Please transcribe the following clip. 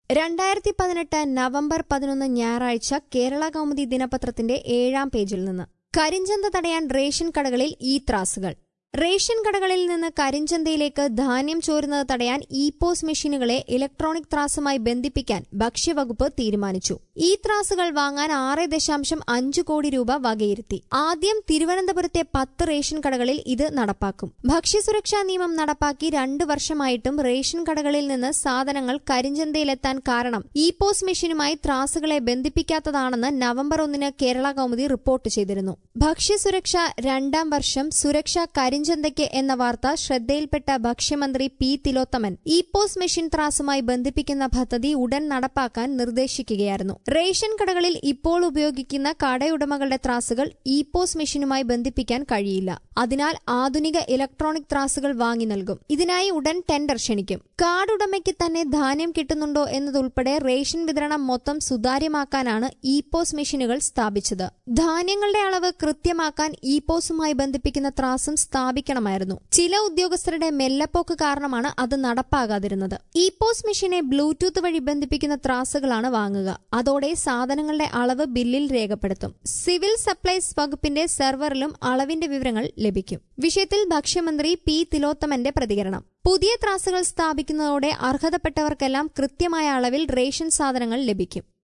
രണ്ടായിരത്തി പതിനെട്ട് നവംബർ പതിനൊന്ന് ഞായറാഴ്ച കേരള കൗമുദി ദിനപത്രത്തിന്റെ ഏഴാം പേജിൽ നിന്ന് കരിഞ്ചന്ത തടയാൻ റേഷൻ കടകളിൽ ഈ ത്രാസുകൾ റേഷൻ കടകളിൽ നിന്ന് കരിഞ്ചന്തയിലേക്ക് ധാന്യം ചോരുന്നത് തടയാൻ ഇ പോസ് മെഷീനുകളെ ഇലക്ട്രോണിക് ത്രാസുമായി ബന്ധിപ്പിക്കാൻ ഭക്ഷ്യവകുപ്പ് തീരുമാനിച്ചു ഈ ത്രാസുകൾ വാങ്ങാൻ ആറ് ദശാംശം അഞ്ച് കോടി രൂപ വകയിരുത്തി ആദ്യം തിരുവനന്തപുരത്തെ പത്ത് റേഷൻ കടകളിൽ ഇത് നടപ്പാക്കും ഭക്ഷ്യസുരക്ഷാ നിയമം നടപ്പാക്കി രണ്ടു വർഷമായിട്ടും റേഷൻ കടകളിൽ നിന്ന് സാധനങ്ങൾ കരിഞ്ചന്തയിലെത്താൻ കാരണം ഇ പോസ് മെഷീനുമായി ത്രാസുകളെ ബന്ധിപ്പിക്കാത്തതാണെന്ന് നവംബർ ഒന്നിന് കേരള കൗമുദി റിപ്പോർട്ട് ചെയ്തിരുന്നു ഭക്ഷ്യസുരക്ഷ രണ്ടാം വർഷം സുരക്ഷ കരിഞ്ചന്തയ്ക്ക് എന്ന വാർത്ത ശ്രദ്ധയിൽപ്പെട്ട ഭക്ഷ്യമന്ത്രി P Thilothaman E POS machine ത്രാസുമായി ബന്ധിപ്പിക്കുന്ന പദ്ധതി ഉടൻ നടപ്പാക്കാൻ നിർദ്ദേശിക്കുകയായിരുന്നു റേഷൻ കടകളിൽ ഇപ്പോൾ ഉപയോഗിക്കുന്ന കടയുടമകളുടെ ത്രാസുകൾ ഇ പോസ് മെഷീനുമായി ബന്ധിപ്പിക്കാൻ കഴിയില്ല അതിനാൽ ആധുനിക ഇലക്ട്രോണിക് ത്രാസുകൾ വാങ്ങി നൽകും ഇതിനായി ഉടൻ ടെൻഡർ ക്ഷണിക്കും കാർഡുടമയ്ക്ക് തന്നെ ധാന്യം കിട്ടുന്നുണ്ടോ എന്നതുൾപ്പെടെ റേഷൻ വിതരണം മൊത്തം സുതാര്യമാക്കാനാണ് ഇ പോസ് മെഷീനുകൾ സ്ഥാപിച്ചത് ധാന്യങ്ങളുടെ അളവ് കൃത്യമാക്കാൻ ഇ പോസുമായി ബന്ധിപ്പിക്കുന്ന ത്രാസും സ്ഥാപിക്കണമായിരുന്നു ചില ഉദ്യോഗസ്ഥരുടെ മെല്ലപ്പോക്ക് കാരണമാണ് അത് നടപ്പാകാതിരുന്നത് ഇ പോസ് മെഷീനെ ബ്ലൂടൂത്ത് വഴി ബന്ധിപ്പിക്കുന്ന ത്രാസുകളാണ് വാങ്ങുക അതോടെ സാധനങ്ങളുടെ അളവ് ബില്ലിൽ രേഖപ്പെടുത്തും സിവിൽ സപ്ലൈസ് വകുപ്പിന്റെ സെർവറിലും അളവിന്റെ വിവരങ്ങൾ ലഭിക്കും വിഷയത്തിൽ ഭക്ഷ്യമന്ത്രി പി തിലോത്തമന്റെ പ്രതികരണം പുതിയ ത്രാസുകൾ സ്ഥാപിക്കുന്നതോടെ അർഹതപ്പെട്ടവർക്കെല്ലാം കൃത്യമായ അളവിൽ റേഷൻ സാധനങ്ങൾ ലഭിക്കും